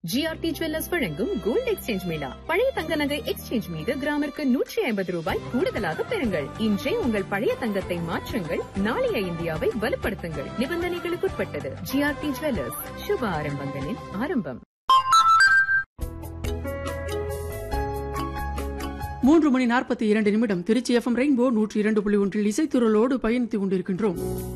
GRT jewellers வழங்கும் gold exchange mela பழைய தங்க நகை எக்ஸ்சேஞ்ச் மீது கிராமிற்கு நூற்றி ஐம்பது ரூபாய் கூடுதலாக பெறுங்கள் இன்றே உங்கள் பழைய தங்கத்தை மாற்றுங்கள் நாளைய இந்தியாவை வலுப்படுத்துங்கள் நிபந்தனைகளுக்குட்பட்டது ஜிஆர்டி ஜுவல்லர்ஸ் சுப ஆரம்பங்களின் ஆரம்பம் மூன்று மணி நாற்பத்தி இரண்டு நிமிடம் திருச்சி எஃப்எம் ரெயின்போ நூற்றி இரண்டு புள்ளி ஒன்றில் இசைத்துறலோடு பயணித்துக் கொண்டிருக்கின்றோம்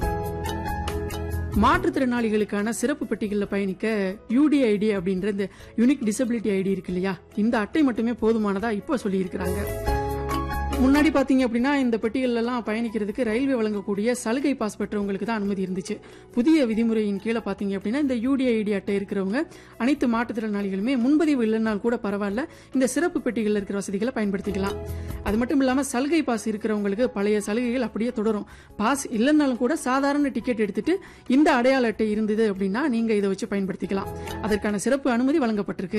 மாற்றுத்திறனாளிகளுக்கான சிறப்பு பெட்டிகளில் பயணிக்க யூடிஐடி அப்படின்ற இந்த யூனிக் டிசபிலிட்டி ஐடி இருக்கு இல்லையா இந்த அட்டை மட்டுமே போதுமானதா இப்போ சொல்லியிருக்கிறாங்க முன்னாடி பாத்தீங்க அப்படின்னா இந்த பெட்டிகள் எல்லாம் பயணிக்கிறதுக்கு ரயில்வே வழங்கக்கூடிய சலுகை பாஸ் பெற்றவங்களுக்கு தான் அனுமதி இருந்துச்சு புதிய விதிமுறையின் கீழே பாத்தீங்க அப்படின்னா இந்த யூடிஐடி அட்டை இருக்கிறவங்க அனைத்து மாற்றுத்திறனாளிகளுமே முன்பதிவு இல்லைனால் கூட பரவாயில்ல இந்த சிறப்பு பெட்டிகள் இருக்கிற வசதிகளை பயன்படுத்திக்கலாம் அது மட்டும் இல்லாம சலுகை பாஸ் இருக்கிறவங்களுக்கு பழைய சலுகைகள் அப்படியே தொடரும் பாஸ் இல்லைன்னாலும் கூட சாதாரண டிக்கெட் எடுத்துட்டு இந்த அடையாள அட்டை இருந்தது அப்படின்னா நீங்க இதை வச்சு பயன்படுத்திக்கலாம் அதற்கான சிறப்பு அனுமதி வழங்கப்பட்டிருக்கு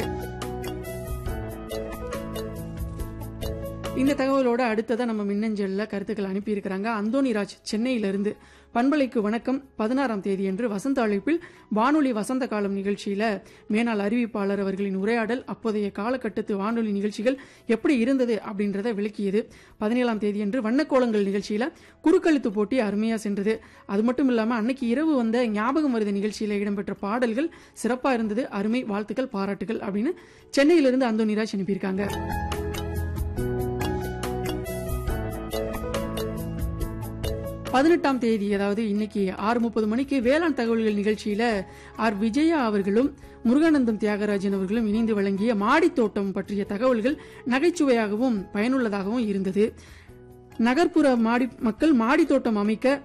இந்த தகவலோட அடுத்ததா நம்ம மின்னஞ்சல்ல கருத்துக்கள் அனுப்பியிருக்கிறாங்க அந்தோனிராஜ் சென்னையிலிருந்து பண்பலைக்கு வணக்கம் பதினாறாம் தேதியன்று வசந்த அழைப்பில் வானொலி வசந்த காலம் நிகழ்ச்சியில மேனாள் அறிவிப்பாளர் அவர்களின் உரையாடல் அப்போதைய காலகட்டத்து வானொலி நிகழ்ச்சிகள் எப்படி இருந்தது அப்படின்றத விளக்கியது பதினேழாம் தேதியன்று வண்ணக்கோலங்கள் நிகழ்ச்சியில குறுக்கெழுத்து போட்டி அருமையா சென்றது அது மட்டும் இல்லாம அன்னைக்கு இரவு வந்த ஞாபகம் வருது நிகழ்ச்சியில இடம்பெற்ற பாடல்கள் சிறப்பா இருந்தது அருமை வாழ்த்துக்கள் பாராட்டுகள் அப்படின்னு சென்னையிலிருந்து அந்தோனிராஜ் அனுப்பியிருக்காங்க பதினெட்டாம் தேதி அதாவது இன்னைக்கு ஆறு முப்பது மணிக்கு வேளாண் தகவல்கள் நிகழ்ச்சியில ஆர் விஜயா அவர்களும் முருகானந்தம் தியாகராஜன் அவர்களும் இணைந்து வழங்கிய மாடித்தோட்டம் பற்றிய தகவல்கள் நகைச்சுவையாகவும் பயனுள்ளதாகவும் இருந்தது நகர்ப்புற மாடி மக்கள் மாடித்தோட்டம் அமைக்க